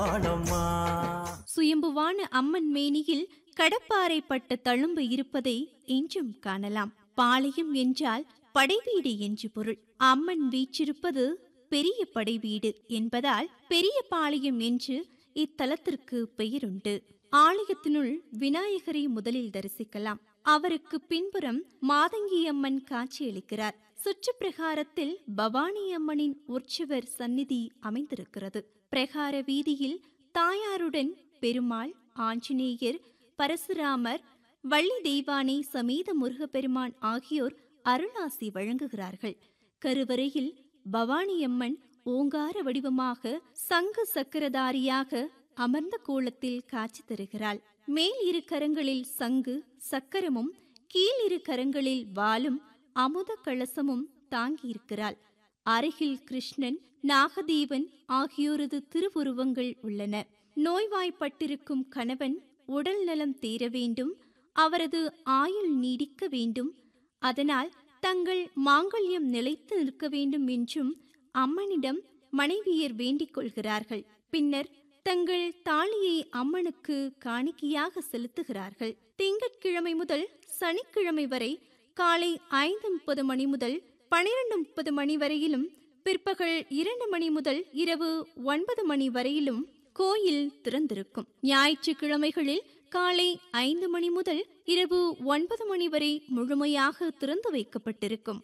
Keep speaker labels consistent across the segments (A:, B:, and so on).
A: ஆனம்மா
B: சுயம்புவான அம்மன் மேனியில் கடப்பாறை பட்ட தழும்பு இருப்பதை இன்றும் காணலாம் பாளையம் என்றால் படைவீடு என்று பொருள் அம்மன் வீற்றிருப்பது பெரிய படைவீடு என்பதால் பெரிய பாளையம் என்று இத்தலத்திற்கு பெயருண்டு ஆலயத்தினுள் விநாயகரை முதலில் தரிசிக்கலாம் அவருக்கு பின்புறம் மாதங்கி அம்மன் காட்சியளிக்கிறார் சுற்று பிரகாரத்தில் பவானி அம்மனின் உற்சவர் சந்நிதி அமைந்திருக்கிறது பிரகார வீதியில் தாயாருடன் பெருமாள் ஆஞ்சநேயர் பரசுராமர் வள்ளி தெய்வானை சமேத முருகப்பெருமான் ஆகியோர் அருளாசி வழங்குகிறார்கள் கருவறையில் பவானியம்மன் ஓங்கார வடிவமாக சங்கு சக்கரதாரியாக அமர்ந்த கோலத்தில் காட்சி தருகிறாள் மேல் இரு கரங்களில் சங்கு சக்கரமும் கீழ் இரு கரங்களில் வாளும் அமுத கலசமும் தாங்கியிருக்கிறாள் அருகில் கிருஷ்ணன் நாகதேவன் ஆகியோரது திருவுருவங்கள் உள்ளன நோய்வாய்ப்பட்டிருக்கும் கணவன் உடல் நலம் தீர வேண்டும் அவரது ஆயுள் நீடிக்க வேண்டும் அதனால் தங்கள் மாங்கல்யம் நிலைத்து நிற்க வேண்டும் என்றும் அம்மனிடம் மனைவியர் வேண்டிக் கொள்கிறார்கள் பின்னர் தங்கள் தாலியை அம்மனுக்கு காணிக்கையாக செலுத்துகிறார்கள் திங்கட்கிழமை முதல் சனிக்கிழமை வரை காலை ஐந்து முப்பது மணி முதல் பனிரெண்டு முப்பது மணி வரையிலும் பிற்பகல் இரண்டு மணி முதல் இரவு ஒன்பது மணி வரையிலும் கோயில் திறந்திருக்கும் ஞாயிற்றுக்கிழமைகளில் காலை ஐந்து மணி முதல் இரவு ஒன்பது மணி வரை முழுமையாக திறந்து வைக்கப்பட்டிருக்கும்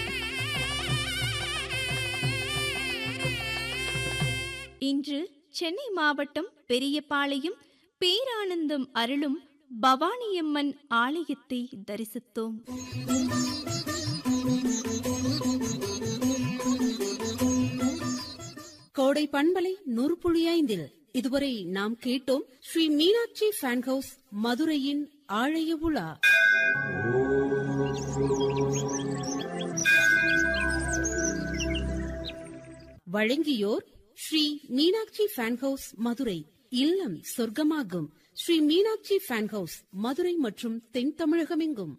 B: இன்று சென்னை மாவட்டம் பெரியபாளையம் பேரானந்தம் அருளும் பவானியம்மன் ஆலயத்தை தரிசித்தோம்
C: கோடை பண்பலை நூறு புள்ளி ஐந்தில் இதுவரை நாம் கேட்டோம் ஸ்ரீ மீனாட்சி ஃபேன் ஹவுஸ் மதுரையின் ஆழைய உலா வழங்கியோர் ஸ்ரீ மீனாட்சி ஃபேன் ஹவுஸ் மதுரை இல்லம் சொர்க்கமாகும் ஸ்ரீ மீனாட்சி ஃபேன் ஹவுஸ் மதுரை மற்றும் தென் தமிழகமெங்கும்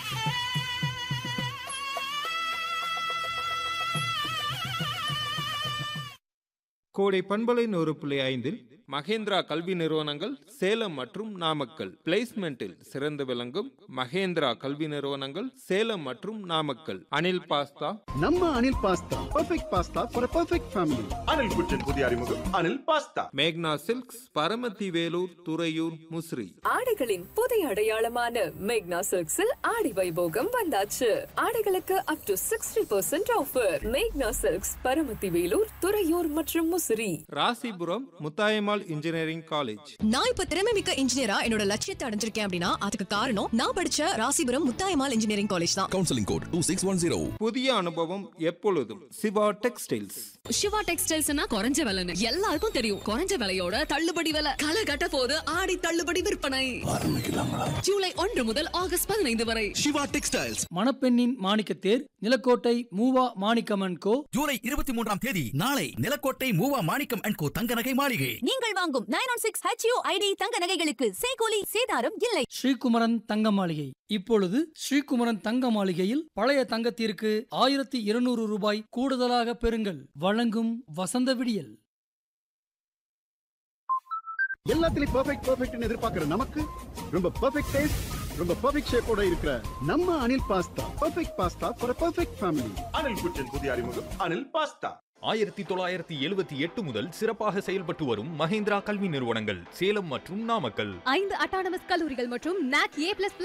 D: கோடை பண்பலை நூறு புள்ளி ஐந்தில் மகேந்திரா கல்வி நிறுவனங்கள் சேலம் மற்றும் நாமக்கல் பிளேஸ்மெண்டில் சிறந்து விளங்கும் மகேந்திரா கல்வி நிறுவனங்கள் சேலம் மற்றும் நாமக்கல் அனில் பாஸ்தா
E: ನಮ್ಮ Anil pasta perfect pasta for perfect family
F: Anil குற்றின் புதிய அறிமுகம் அனில் பாஸ்தா
D: மேக்னா சில்க்ஸ் பரமத்தி வேலூர் துறையூர் முசிறி
G: ஆடைகளின் புதிய அடையாளமான மேக்னா சில்க்ஸில் ஆடி வைபோகம் வந்தாச்சு ஆடைகளுக்கு up to sixty percent offer மேக்னா சில்க்ஸ் பரமத்தி வேலூர் துறையூர் மற்றும் முசிறி
D: ராசிபுரம் முத்தாயம்மாள் இன்ஜினியரிங் காலேஜ்
H: நான் இப்ப திறமை மிக்க இன்ஜினியரா என்னோட லட்சியத்தை அடைஞ்சிருக்கேன் அப்படின்னா அதுக்கு காரணம் நான் படிச்ச ராசிபுரம் முத்தாயமால் இன்ஜினியரிங் காலேஜ் தான்
I: counseling code 2610.
D: புதிய அனுபவம் எப்பொழுதும் சிவா டெக்ஸ்டைல்ஸ்
H: சிவா டெக்ஸ்டைல்ஸ்னா குறைஞ்ச விலைன்னு எல்லாருக்கும் தெரியும் குறைஞ்ச விலையோட தள்ளுபடி விலை களை கட்ட போது ஆடி தள்ளுபடி விற்பனை ஜூலை ஒன்று முதல் ஆகஸ்ட் பதினைந்து வரை
I: Shiva Textiles.
J: மணப்பெண்ணின் மாணிக்கத்தேர் நிலக்கோட்டை மூவா மாணிக்கமன் கோ
I: ஜூலை இருபத்தி மூன்றாம் தேதி நாளை நிலக்கோட்டை மூவா மாணிக்கம் அண்ட் கோ தங்க நகை மாளிகை
H: நீங்கள் வாங்கும் nine one six HU ID தங்க நகைகளுக்கு சேகோலி சேதாரம் இல்லை
J: ஸ்ரீகுமரன் தங்க மாளிகை இப்பொழுது ஸ்ரீகுமரன் தங்க மாளிகையில் பழைய தங்கத்திற்கு ஆயிரத்தி இருநூறு ரூபாய் கூடுதலாக பெறுங்கள் வழங்கும் வசந்த விடியல்
E: எல்லாத்துலயும் பெர்ஃபெக்ட் பெர்ஃபெக்ட்னு எதிர்பார்க்கிற நமக்கு ரொம்ப பெர்ஃபெக்ட் டேஸ்ட் ரொம்ப பெர்ஃபெக்ட் ஷேப்போட இருக்கிற நம்ம Anil pasta perfect pasta for perfect family
F: Anil குற்றின் புதிய அறிமுகம் அனில் பாஸ்தா
K: ஆயிரத்தி தொள்ளாயிரத்தி எழுபத்தி எட்டு முதல் சிறப்பாக செயல்பட்டு வரும் மகேந்திரா கல்வி நிறுவனங்கள் சேலம் மற்றும் நாமக்கல்
H: ஐந்து அட்டானமஸ் கல்லூரிகள் மற்றும் நாக் ஏ பிளஸ்